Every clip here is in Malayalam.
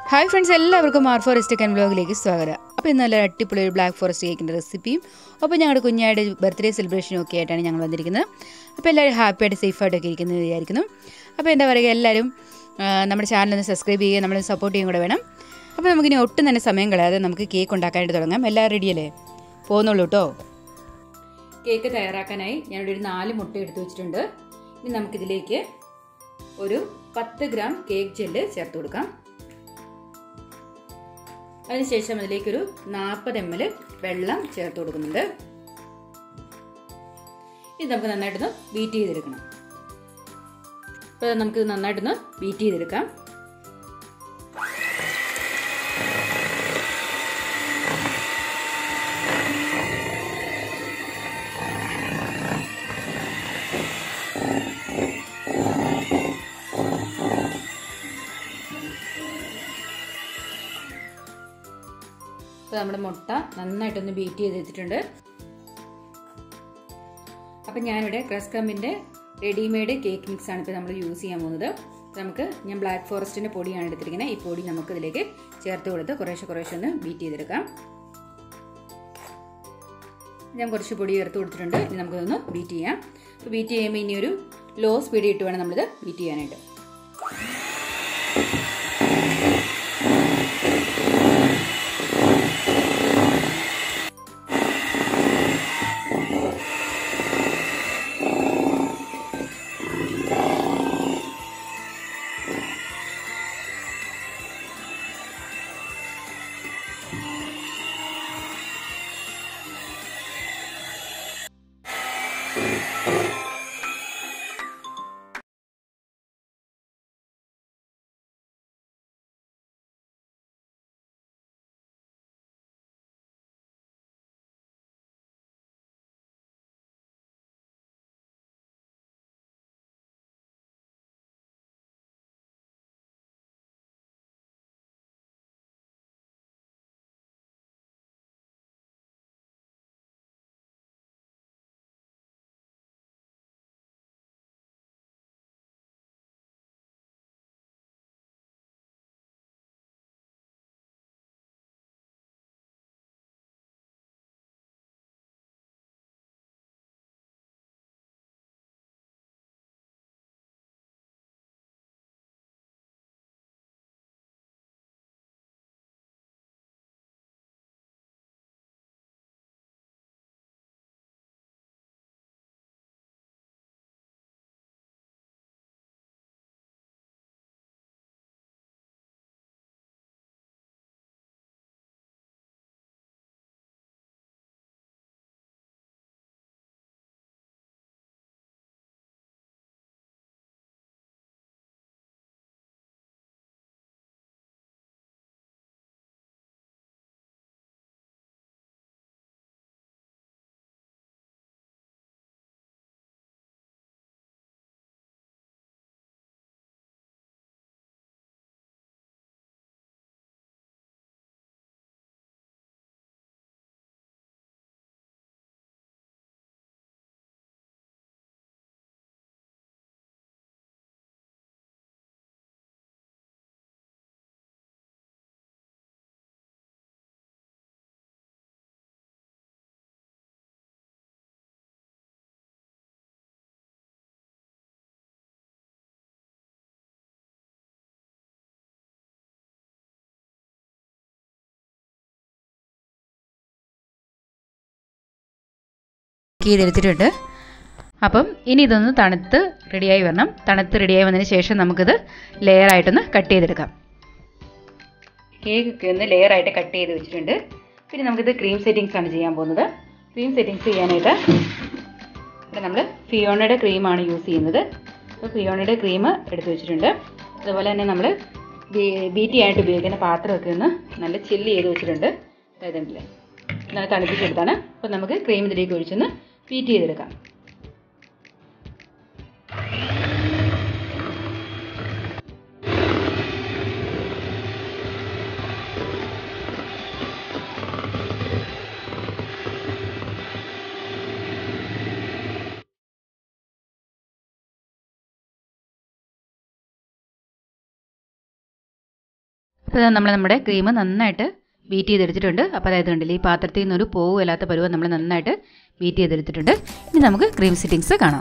ഹായ് ഫ്രണ്ട്സ് എല്ലാവർക്കും ആർ ഫോറസ്റ്റ് കൻ വ്ലോഗിലേക്ക് സ്വാഗതം അപ്പോൾ ഇന്ന് നല്ല അടിപൊളി ഒരു ബ്ലാക്ക് ഫോറസ്റ്റ് കേക്കിൻ്റെ റെസിപ്പിയും അപ്പോൾ ഞങ്ങളുടെ കുഞ്ഞായുടെ ബർത്ത്ഡേ സെലിബ്രേഷനും ഒക്കെ ആയിട്ടാണ് ഞങ്ങൾ വന്നിരിക്കുന്നത് അപ്പോൾ എല്ലാവരും ഹാപ്പിയായിട്ട് സേഫായിട്ടൊക്കെ ഇരിക്കുന്നത് വിചാരിക്കുന്നു അപ്പോൾ എന്താ പറയുക എല്ലാവരും ആ, നമ്മുടെ ചാനലൊന്ന് സബ്സ്ക്രൈബ് ചെയ്യുക നമ്മളെ സപ്പോർട്ട് ചെയ്യും കൂടെ വേണം അപ്പോൾ നമുക്കിനി ഒട്ടും തന്നെ സമയം കളയാതെ നമുക്ക് കേക്ക് ഉണ്ടാക്കാനായിട്ട് തുടങ്ങാം എല്ലാവരും റെഡിയല്ലേ പോകുന്നുള്ളൂ കേട്ടോ കേക്ക് തയ്യാറാക്കാനായി ഞാനിവിടെ ഒരു നാല് മുട്ട എടുത്തു വെച്ചിട്ടുണ്ട് ഇനി നമുക്കിതിലേക്ക് ഒരു പത്ത് ഗ്രാം കേക്ക് ജെല്ല് ചേർത്ത് കൊടുക്കാം അതിനുശേഷം അതിലേക്കൊരു നാൽപ്പത് എം എൽ വെള്ളം ചേർത്ത് കൊടുക്കുന്നുണ്ട് ഇത് നമുക്ക് നന്നായിട്ടൊന്ന് ബീറ്റ് ചെയ്തെടുക്കണം അപ്പോൾ നമുക്ക് നന്നായിട്ടൊന്ന് ബീറ്റ് ചെയ്തെടുക്കാം അപ്പോൾ നമ്മുടെ മുട്ട നന്നായിട്ടൊന്ന് ബീറ്റ് ചെയ്തെടുത്തിട്ടുണ്ട് അപ്പം ഞാനിവിടെ ക്രസ് കമ്പിൻ്റെ റെഡിമെയ്ഡ് കേക്ക് മിക്സ് ആണ് ഇപ്പോൾ നമ്മൾ യൂസ് ചെയ്യാൻ പോകുന്നത് നമുക്ക് ഞാൻ ബ്ലാക്ക് ഫോറസ്റ്റിൻ്റെ പൊടിയാണ് എടുത്തിരിക്കുന്നത് ഈ പൊടി നമുക്ക് ഇതിലേക്ക് ചേർത്ത് കൊടുത്ത് കുറേശ്ശെ കുറേശ്ശെ ഒന്ന് ബീറ്റ് ചെയ്തെടുക്കാം ഞാൻ കുറച്ച് പൊടി ചേർത്ത് കൊടുത്തിട്ടുണ്ട് ഇനി നമുക്കൊന്ന് ബീറ്റ് ചെയ്യാം അപ്പോൾ ബീറ്റ് ചെയ്യുമ്പോൾ ഇനി ഒരു ലോ സ്പീഡിൽ ഇട്ട് വേണം നമ്മളിത് ബീറ്റ് ചെയ്യാനായിട്ട് ചെയ്തെടുത്തിട്ടുണ്ട് അപ്പം ഇനി ഇതൊന്ന് തണുത്ത് റെഡിയായി വരണം തണുത്ത് റെഡിയായി വന്നതിന് ശേഷം നമുക്കിത് ലെയറായിട്ടൊന്ന് കട്ട് ചെയ്തെടുക്കാം കേക്കൊക്കെ ഒന്ന് ലെയറായിട്ട് കട്ട് ചെയ്ത് വെച്ചിട്ടുണ്ട് പിന്നെ നമുക്കിത് ക്രീം സെറ്റിങ്സ് ആണ് ചെയ്യാൻ പോകുന്നത് ക്രീം സെറ്റിങ്സ് ചെയ്യാനായിട്ട് ഇവിടെ നമ്മൾ ഫിയോണയുടെ ക്രീമാണ് യൂസ് ചെയ്യുന്നത് അപ്പോൾ ഫിയോണയുടെ ക്രീം എടുത്ത് വെച്ചിട്ടുണ്ട് അതുപോലെ തന്നെ നമ്മൾ ബീറ്റ് ചെയ്യാനായിട്ട് ഉപയോഗിക്കുന്ന പാത്രമൊക്കെ ഒന്ന് നല്ല ചില്ല് ചെയ്ത് വെച്ചിട്ടുണ്ട് അതായതുണ്ടല്ലേ നല്ല തണുപ്പിച്ചെടുത്താണ് അപ്പോൾ നമുക്ക് ക്രീം ഇതിലേക്ക് ഒഴിച്ചൊന്ന് ബീറ്റ് ചെയ്തെടുക്കാം അത് നമ്മൾ നമ്മുടെ ക്രീം നന്നായിട്ട് ബീറ്റ് ചെയ്തെടുത്തിട്ടുണ്ട് അപ്പോൾ അതായത് കണ്ടില്ലേ ഈ പാത്രത്തിൽ നിന്നൊരു പോവുമില്ലാത്ത പരുവം നമ്മൾ നന്നായിട്ട് ബീറ്റ് ചെയ്തെടുത്തിട്ടുണ്ട് ഇനി നമുക്ക് ക്രീം സിറ്റിങ്സ് കാണാം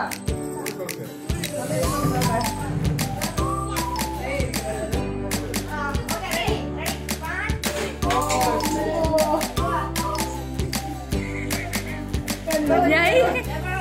Nhảy